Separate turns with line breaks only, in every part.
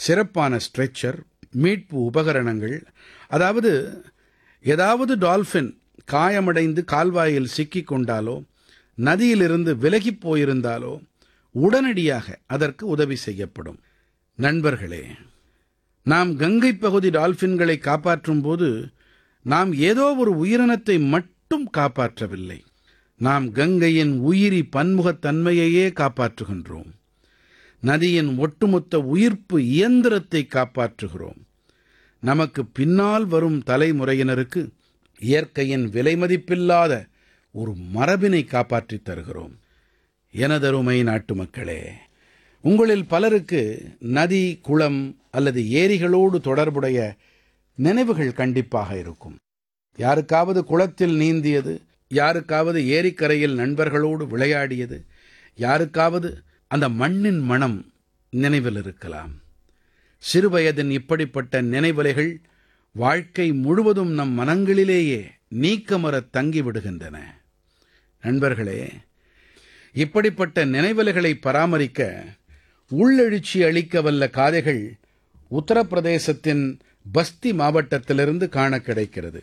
சிறப்பான ஸ்ட்ரெச்சர் மீட்பு உபகரணங்கள் அதாவது ஏதாவது டால்ஃபின் காயமடைந்து கால்வாயில் சிக்கிக் கொண்டாலோ நதியிலிருந்து விலகிப் போயிருந்தாலோ உடனடியாக அதற்கு உதவி செய்யப்படும் நண்பர்களே நாம் கங்கை பகுதி டால்ஃபின்களை காப்பாற்றும் போது நாம் ஏதோ ஒரு உயிரினத்தை மட்டும் காப்பாற்றவில்லை நாம் கங்கையின் உயிரி பன்முகத்தன்மையையே காப்பாற்றுகின்றோம் நதியின் ஒட்டுமொத்த உயிர்ப்பு இயந்திரத்தை காப்பாற்றுகிறோம் நமக்கு பின்னால் வரும் தலைமுறையினருக்கு இயற்கையின் விலைமதிப்பில்லாத ஒரு மரபினை காப்பாற்றித் தருகிறோம் எனதருமை நாட்டுமக்களே உங்களில் பலருக்கு நதி குளம் அல்லது ஏரிகளோடு தொடர்புடைய நினைவுகள் கண்டிப்பாக இருக்கும் யாருக்காவது குளத்தில் நீந்தியது யாருக்காவது ஏரிக்கரையில் நண்பர்களோடு விளையாடியது யாருக்காவது அந்த மண்ணின் மணம் நினைவில் இருக்கலாம் சிறுவயதின் இப்படிப்பட்ட நினைவலைகள் வாழ்க்கை முழுவதும் நம் மனங்களிலேயே நீக்கமறத் தங்கிவிடுகின்றன நண்பர்களே இப்படிப்பட்ட நினைவலைகளை பராமரிக்க உள்ளெழுச்சி அளிக்க வல்ல காதைகள் உத்தரப்பிரதேசத்தின் பஸ்தி மாவட்டத்திலிருந்து காண கிடைக்கிறது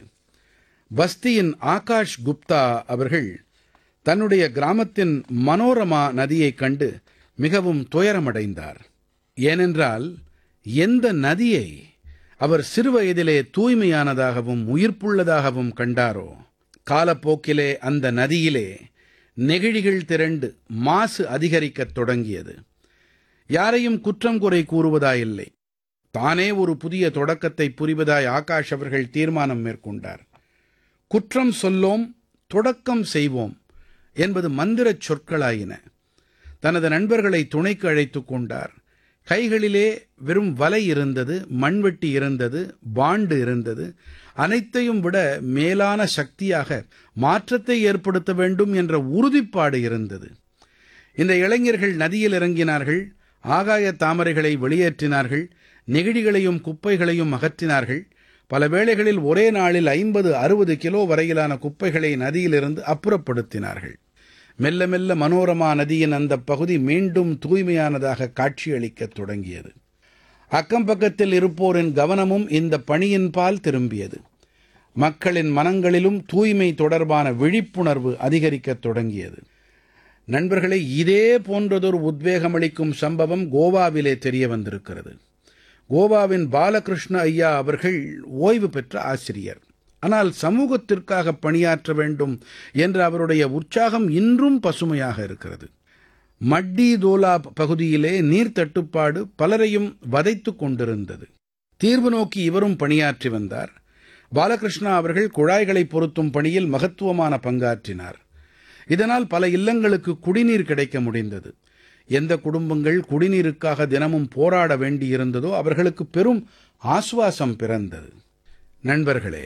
பஸ்தியின் ஆகாஷ் குப்தா அவர்கள் தன்னுடைய கிராமத்தின் மனோரமா நதியைக் கண்டு மிகவும் துயரமடைந்தார் ஏனென்றால் எந்த நதியை அவர் சிறுவயதிலே தூய்மையானதாகவும் உயிர்ப்புள்ளதாகவும் கண்டாரோ காலப்போக்கிலே அந்த நதியிலே நெகிழிகள் திரண்டு மாசு அதிகரிக்கத் தொடங்கியது யாரையும் குற்றம் குறை கூறுவதாயில்லை தானே ஒரு புதிய தொடக்கத்தை புரிவதாய் ஆகாஷ் அவர்கள் தீர்மானம் மேற்கொண்டார் குற்றம் சொல்லோம் தொடக்கம் செய்வோம் என்பது மந்திரச் சொற்களாயின தனது நண்பர்களை துணைக்கு அழைத்துக் கொண்டார் கைகளிலே வெறும் வலை இருந்தது மண்வெட்டி இருந்தது பாண்டு இருந்தது அனைத்தையும் விட மேலான சக்தியாக மாற்றத்தை ஏற்படுத்த வேண்டும் என்ற உறுதிப்பாடு இருந்தது இந்த இளைஞர்கள் நதியில் இறங்கினார்கள் ஆகாய தாமரைகளை வெளியேற்றினார்கள் நெகிழிகளையும் குப்பைகளையும் அகற்றினார்கள் பல வேளைகளில் ஒரே நாளில் ஐம்பது அறுபது கிலோ வரையிலான குப்பைகளை நதியிலிருந்து அப்புறப்படுத்தினார்கள் மெல்ல மெல்ல மனோரமா நதியின் அந்த பகுதி மீண்டும் தூய்மையானதாக காட்சியளிக்கத் தொடங்கியது அக்கம் பக்கத்தில் இருப்போரின் கவனமும் இந்த பணியின் பால் திரும்பியது மக்களின் மனங்களிலும் தூய்மை தொடர்பான விழிப்புணர்வு அதிகரிக்கத் தொடங்கியது நண்பர்களே இதே போன்றதொரு உத்வேகமளிக்கும் சம்பவம் கோவாவிலே தெரிய வந்திருக்கிறது கோவாவின் பாலகிருஷ்ண ஐயா அவர்கள் ஓய்வு பெற்ற ஆசிரியர் ஆனால் சமூகத்திற்காக பணியாற்ற வேண்டும் என்ற அவருடைய உற்சாகம் இன்றும் பசுமையாக இருக்கிறது மட்டி தோலா பகுதியிலே நீர் தட்டுப்பாடு பலரையும் வதைத்துக் கொண்டிருந்தது தீர்வு நோக்கி இவரும் பணியாற்றி வந்தார் பாலகிருஷ்ணா அவர்கள் குழாய்களை பொருத்தும் பணியில் மகத்துவமான பங்காற்றினார் இதனால் பல இல்லங்களுக்கு குடிநீர் கிடைக்க முடிந்தது எந்த குடும்பங்கள் குடிநீருக்காக தினமும் போராட வேண்டியிருந்ததோ அவர்களுக்கு பெரும் ஆசுவாசம் பிறந்தது நண்பர்களே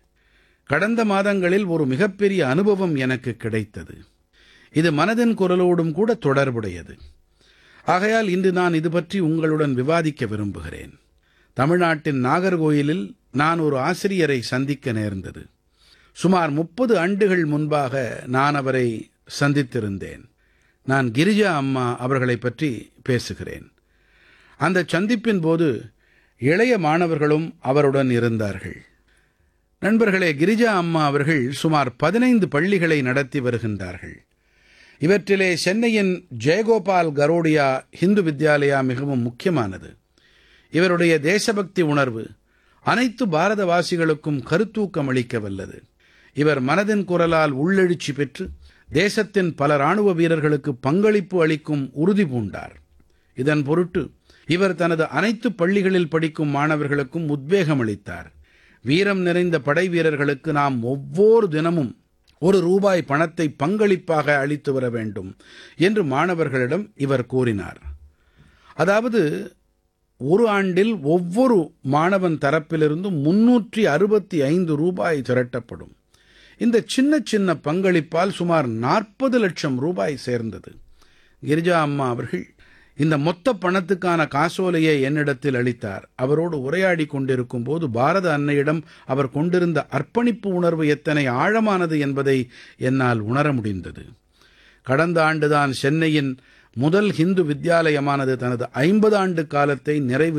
கடந்த மாதங்களில் ஒரு மிகப்பெரிய அனுபவம் எனக்கு கிடைத்தது இது மனதின் குரலோடும் கூட தொடர்புடையது ஆகையால் இன்று நான் இது பற்றி உங்களுடன் விவாதிக்க விரும்புகிறேன் தமிழ்நாட்டின் நாகர்கோயிலில் நான் ஒரு ஆசிரியரை சந்திக்க நேர்ந்தது சுமார் முப்பது ஆண்டுகள் முன்பாக நான் அவரை சந்தித்திருந்தேன் நான் கிரிஜா அம்மா அவர்களைப் பற்றி பேசுகிறேன் அந்த சந்திப்பின் போது இளைய மாணவர்களும் அவருடன் இருந்தார்கள் நண்பர்களே கிரிஜா அம்மா அவர்கள் சுமார் பதினைந்து பள்ளிகளை நடத்தி வருகின்றார்கள் இவற்றிலே சென்னையின் ஜெயகோபால் கரோடியா ஹிந்து வித்யாலயா மிகவும் முக்கியமானது இவருடைய தேசபக்தி உணர்வு அனைத்து பாரதவாசிகளுக்கும் கருத்தூக்கம் அளிக்க வல்லது இவர் மனதின் குரலால் உள்ளெழுச்சி பெற்று தேசத்தின் பல இராணுவ வீரர்களுக்கு பங்களிப்பு அளிக்கும் உறுதி பூண்டார் இதன் பொருட்டு இவர் தனது அனைத்து பள்ளிகளில் படிக்கும் மாணவர்களுக்கும் உத்வேகம் அளித்தார் வீரம் நிறைந்த படை வீரர்களுக்கு நாம் ஒவ்வொரு தினமும் ஒரு ரூபாய் பணத்தை பங்களிப்பாக அளித்து வர வேண்டும் என்று மாணவர்களிடம் இவர் கூறினார் அதாவது ஒரு ஆண்டில் ஒவ்வொரு மாணவன் தரப்பிலிருந்தும் முன்னூற்றி அறுபத்தி ஐந்து ரூபாய் திரட்டப்படும் இந்த சின்ன சின்ன பங்களிப்பால் சுமார் நாற்பது லட்சம் ரூபாய் சேர்ந்தது கிரிஜா அம்மா அவர்கள் இந்த மொத்த பணத்துக்கான காசோலையை என்னிடத்தில் அளித்தார் அவரோடு உரையாடி கொண்டிருக்கும் போது பாரத அன்னையிடம் அவர் கொண்டிருந்த அர்ப்பணிப்பு உணர்வு எத்தனை ஆழமானது என்பதை என்னால் உணர முடிந்தது கடந்த ஆண்டுதான் சென்னையின் முதல் ஹிந்து வித்யாலயமானது தனது ஐம்பது ஆண்டு காலத்தை நிறைவு